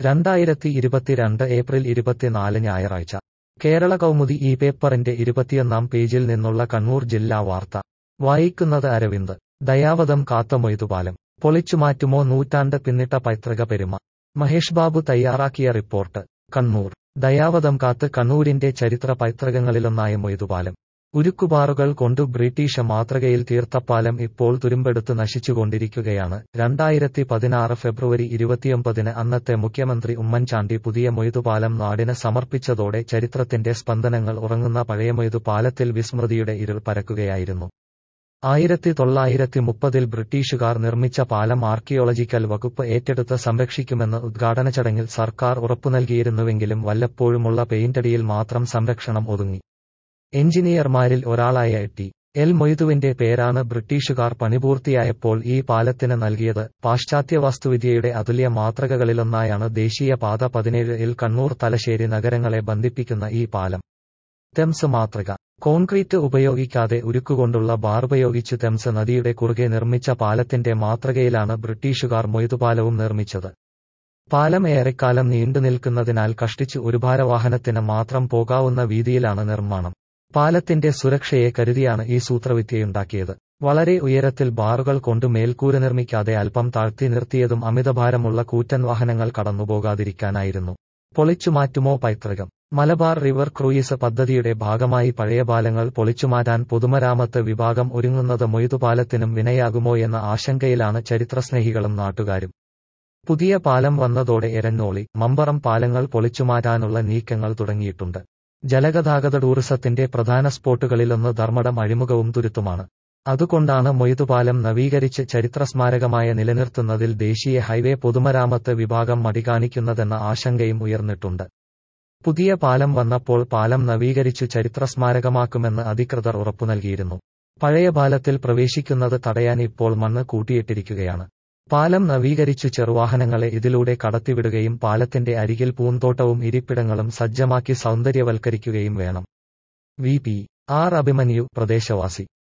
രണ്ടായിരത്തി ഇരുപത്തിരണ്ട് ഏപ്രിൽ ഇരുപത്തിനാല് ഞായറാഴ്ച കേരള കൗമുദി ഈ പേപ്പറിന്റെ ഇരുപത്തിയൊന്നാം പേജിൽ നിന്നുള്ള കണ്ണൂർ ജില്ലാ വാർത്ത വായിക്കുന്നത് അരവിന്ദ് ദയാവതം കാത്ത മൊയ്തുപാലം പൊളിച്ചുമാറ്റുമോ നൂറ്റാണ്ട് പിന്നിട്ട പൈതൃക പെരുമ മഹേഷ് ബാബു തയ്യാറാക്കിയ റിപ്പോർട്ട് കണ്ണൂർ ദയാവതം കാത്ത് കണ്ണൂരിന്റെ ചരിത്ര പൈതൃകങ്ങളിലൊന്നായ മൊയ്തുപാലം ഉരുക്കുപാറുകൾ കൊണ്ടു ബ്രിട്ടീഷ് മാതൃകയിൽ തീർത്തപ്പാലം ഇപ്പോൾ തുരുമ്പെടുത്ത് നശിച്ചുകൊണ്ടിരിക്കുകയാണ് രണ്ടായിരത്തി പതിനാറ് ഫെബ്രുവരി ഇരുപത്തിയൊമ്പതിന് അന്നത്തെ മുഖ്യമന്ത്രി ഉമ്മൻചാണ്ടി പുതിയ മൊയ്തുപാലം നാടിന് സമർപ്പിച്ചതോടെ ചരിത്രത്തിന്റെ സ്പന്ദനങ്ങൾ ഉറങ്ങുന്ന പഴയ മൊയ്തുപാലത്തിൽ വിസ്മൃതിയുടെ ഇരുൾ പരക്കുകയായിരുന്നു ആയിരത്തി തൊള്ളായിരത്തി മുപ്പതിൽ ബ്രിട്ടീഷുകാർ നിർമ്മിച്ച പാലം ആർക്കിയോളജിക്കൽ വകുപ്പ് ഏറ്റെടുത്ത് സംരക്ഷിക്കുമെന്ന് ഉദ്ഘാടന ചടങ്ങിൽ സർക്കാർ ഉറപ്പു നൽകിയിരുന്നുവെങ്കിലും വല്ലപ്പോഴുമുള്ള പെയിന്റടിയിൽ മാത്രം സംരക്ഷണം ഒതുങ്ങി എഞ്ചിനീയർമാരിൽ ഒരാളായ ടി എൽ മൊയ്തുവിന്റെ പേരാണ് ബ്രിട്ടീഷുകാർ പണിപൂർത്തിയായപ്പോൾ ഈ പാലത്തിന് നൽകിയത് പാശ്ചാത്യ വാസ്തുവിദ്യയുടെ അതുല്യ മാതൃകകളിലൊന്നായാണ് ദേശീയ പാത പതിനേഴ് ഇൽ കണ്ണൂർ തലശ്ശേരി നഗരങ്ങളെ ബന്ധിപ്പിക്കുന്ന ഈ പാലം തെംസ് മാതൃക കോൺക്രീറ്റ് ഉപയോഗിക്കാതെ ഉരുക്കുകൊണ്ടുള്ള ബാറുപയോഗിച്ച് തെംസ് നദിയുടെ കുറുകെ നിർമ്മിച്ച പാലത്തിന്റെ മാതൃകയിലാണ് ബ്രിട്ടീഷുകാർ മൊയ്തുപാലവും നിർമ്മിച്ചത് പാലം ഏറെക്കാലം നീണ്ടുനിൽക്കുന്നതിനാൽ കഷ്ടിച്ച് ഒരു ഭാരവാഹനത്തിന് മാത്രം പോകാവുന്ന വീതിയിലാണ് നിർമ്മാണം പാലത്തിന്റെ സുരക്ഷയെ കരുതിയാണ് ഈ സൂത്രവിദ്യയുണ്ടാക്കിയത് വളരെ ഉയരത്തിൽ ബാറുകൾ കൊണ്ട് മേൽക്കൂര നിർമ്മിക്കാതെ അല്പം താഴ്ത്തി നിർത്തിയതും അമിതഭാരമുള്ള കൂറ്റൻ വാഹനങ്ങൾ കടന്നുപോകാതിരിക്കാനായിരുന്നു പൊളിച്ചുമാറ്റുമോ പൈതൃകം മലബാർ റിവർ ക്രൂയിസ് പദ്ധതിയുടെ ഭാഗമായി പഴയ പാലങ്ങൾ പൊളിച്ചുമാറ്റാൻ പൊതുമരാമത്ത് വിഭാഗം ഒരുങ്ങുന്നത് മൊയ്തുപാലത്തിനും വിനയാകുമോ എന്ന ആശങ്കയിലാണ് ചരിത്രസ്നേഹികളും നാട്ടുകാരും പുതിയ പാലം വന്നതോടെ എരഞ്ഞോളി മമ്പറം പാലങ്ങൾ പൊളിച്ചുമാറ്റാനുള്ള നീക്കങ്ങൾ തുടങ്ങിയിട്ടുണ്ട് ജലഗതാഗത ടൂറിസത്തിന്റെ പ്രധാന സ്പോട്ടുകളിലൊന്ന് ധർമ്മടം അഴിമുഖവും തുരുത്തുമാണ് അതുകൊണ്ടാണ് മൊയ്തുപാലം നവീകരിച്ച് ചരിത്രസ്മാരകമായ നിലനിർത്തുന്നതിൽ ദേശീയ ഹൈവേ പൊതുമരാമത്ത് വിഭാഗം മടികാണിക്കുന്നതെന്ന ആശങ്കയും ഉയർന്നിട്ടുണ്ട് പുതിയ പാലം വന്നപ്പോൾ പാലം നവീകരിച്ചു ചരിത്രസ്മാരകമാക്കുമെന്ന് അധികൃതർ ഉറപ്പു നൽകിയിരുന്നു പഴയ പാലത്തിൽ പ്രവേശിക്കുന്നത് തടയാൻ ഇപ്പോൾ മണ്ണ് കൂട്ടിയിട്ടിരിക്കുകയാണ് പാലം നവീകരിച്ചു ചെറുവാഹനങ്ങളെ ഇതിലൂടെ കടത്തിവിടുകയും പാലത്തിന്റെ അരികിൽ പൂന്തോട്ടവും ഇരിപ്പിടങ്ങളും സജ്ജമാക്കി സൗന്ദര്യവൽക്കരിക്കുകയും വേണം വി പി ആർ അഭിമന്യു പ്രദേശവാസി